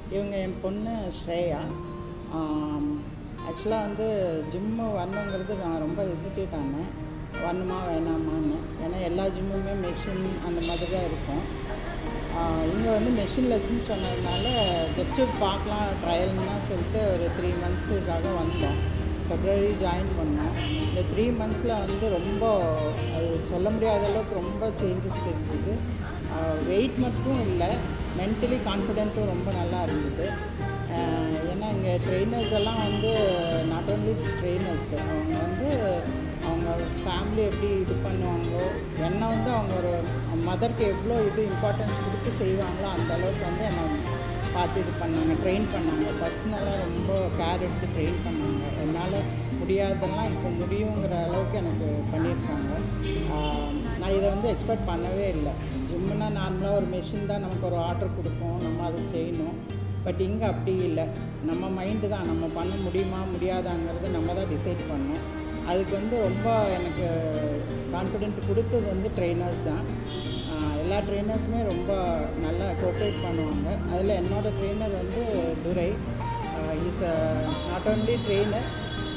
இவங்க என் பொண்ணு ஸ்ரேயா ஆக்சுவலாக வந்து ஜிம்மு வரணுங்கிறது நான் ரொம்ப ஹெசிடேட் ஆனேன் வரணுமா வேணாமான்னு ஏன்னா எல்லா ஜிம்முமே மெஷின் அந்த மாதிரி தான் இருக்கும் இங்கே வந்து மெஷின் லெசன் சொன்னதுனால ஜஸ்ட்டு பார்க்கலாம் ட்ரையல்னு தான் சொல்லிட்டு ஒரு த்ரீ மந்த்ஸுக்காக வந்தோம் ஃபெப்ரவரி ஜாயின் பண்ணோம் இந்த த்ரீ மந்த்ஸில் வந்து ரொம்ப அது சொல்ல முடியாத அளவுக்கு ரொம்ப சேஞ்சஸ் தெரிஞ்சுது வெயிட் மட்டும் இல்லை மென்டலி கான்ஃபிடென்ட்டும் ரொம்ப நல்லா இருந்தது ஆஹ் ஏன்னா இங்கே ட்ரெயினர்ஸ் எல்லாம் வந்து நாட் ஓன்லி ட்ரெயினர்ஸ் அவங்க வந்து அவங்க ஃபேமிலி எப்படி இது பண்ணுவாங்களோ என்னை வந்து அவங்க ஒரு மதருக்கு எவ்வளோ இது இம்பார்ட்டன்ஸ் கொடுத்து செய்வாங்களோ அந்த அளவுக்கு வந்து என்னை பார்த்து இது பண்ணாங்க ட்ரெயின் பண்ணாங்க பர்சனலாக ரொம்ப கேர் எடுத்து ட்ரெயின் பண்ணாங்க என்னால் முடியாதெல்லாம் இப்போ முடியுங்கிற அளவுக்கு எனக்கு பண்ணியிருக்காங்க ஆஹ் நான் இதை வந்து எக்ஸ்பெக்ட் பண்ணவே இல்லை ஜிம்முனா நார்மலாக ஒரு மெஷின் தான் நமக்கு ஒரு ஆர்டர் கொடுப்போம் நம்ம அதை செய்யணும் பட் இங்கே அப்படி இல்லை நம்ம மைண்டு தான் நம்ம பண்ண முடியுமா முடியாதாங்கிறது நம்ம தான் டிசைட் பண்ணோம் அதுக்கு வந்து ரொம்ப எனக்கு கான்ஃபிடென்ட் கொடுத்தது வந்து ட்ரெயினர்ஸ் தான் ஆஹ் எல்லா ட்ரெயினர்ஸுமே ரொம்ப நல்லா கோஆப்ரேட் பண்ணுவாங்க அதில் என்னோடய ட்ரெயினர் வந்து Durai is not only trainer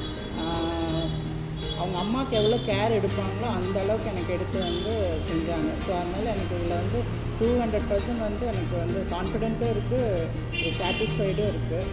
அவங்க அம்மாவுக்கு எவ்வளோ கேர் எடுப்பாங்களோ அந்த அளவுக்கு எனக்கு எடுத்து வந்து செஞ்சாங்க ஸோ அதனால் எனக்கு இதில் வந்து டூ ஹண்ட்ரட் பர்சன்ட் வந்து எனக்கு வந்து கான்ஃபிடென்ட்டும் இருக்குது சாட்டிஸ்ஃபைடும் இருக்குது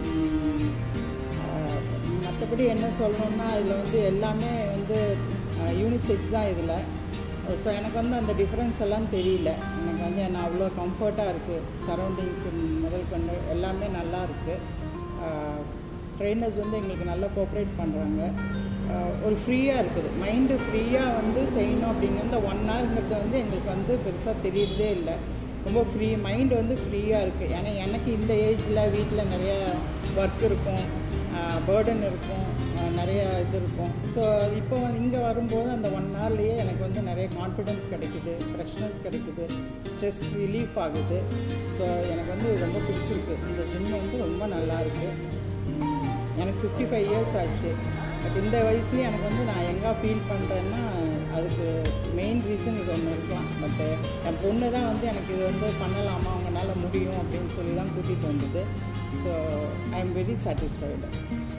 மற்றபடி என்ன சொல்லணும்னா இதில் வந்து எல்லாமே வந்து யூனிசெக்ஸ் தான் இதில் ஸோ எனக்கு வந்து அந்த டிஃப்ரென்ஸ் எல்லாம் தெரியல எனக்கு வந்து என்ன அவ்வளோ கம்ஃபர்ட்டாக இருக்குது சரௌண்டிங்ஸ் முதல் கொண்டு எல்லாமே நல்லா இருக்குது ட்ரெயினர்ஸ் வந்து எங்களுக்கு நல்லா கோஆப்ரேட் பண்ணுறாங்க ஒரு ஃப்ரீயாக இருக்குது மைண்டு ஃப்ரீயாக வந்து செய்யணும் அப்படிங்கிறது ஒன் ஹவருங்கிறது வந்து எங்களுக்கு வந்து பெருசாக தெரியறதே இல்லை ரொம்ப ஃப்ரீ மைண்டு வந்து ஃப்ரீயாக இருக்குது ஏன்னா எனக்கு இந்த ஏஜில் வீட்டில் நிறைய ஒர்க் இருக்கும் பேர்டன் இருக்கும் ஆஹ் நிறைய இது இருக்கும் ஸோ இப்போ வந்து இங்கே வரும்போது அந்த ஒன் ஹவர்லேயே எனக்கு வந்து நிறைய கான்ஃபிடென்ஸ் கிடைக்குது ஃப்ரெஷ்னஸ் கிடைக்குது ஸ்ட்ரெஸ் ரிலீஃப் ஆகுது ஸோ எனக்கு வந்து இது ரொம்ப பிடிச்சிருக்கு இந்த ஜிம் வந்து ரொம்ப நல்லா இருக்குது உம், எனக்கு ஃபிஃப்டி ஃபைவ் இயர்ஸ் ஆச்சு பட் இந்த வயசுலேயும் எனக்கு வந்து நான் எங்கே ஃபீல் பண்ணுறேன்னா அதுக்கு மெயின் ரீசன் இது ஒன்று இருக்கலாம் பட் என் பொண்ணு தான் வந்து எனக்கு இது வந்து பண்ணலாமா அவங்களால முடியும் அப்படின்னு சொல்லி தான் கூட்டிகிட்டு வந்தது so I am very satisfied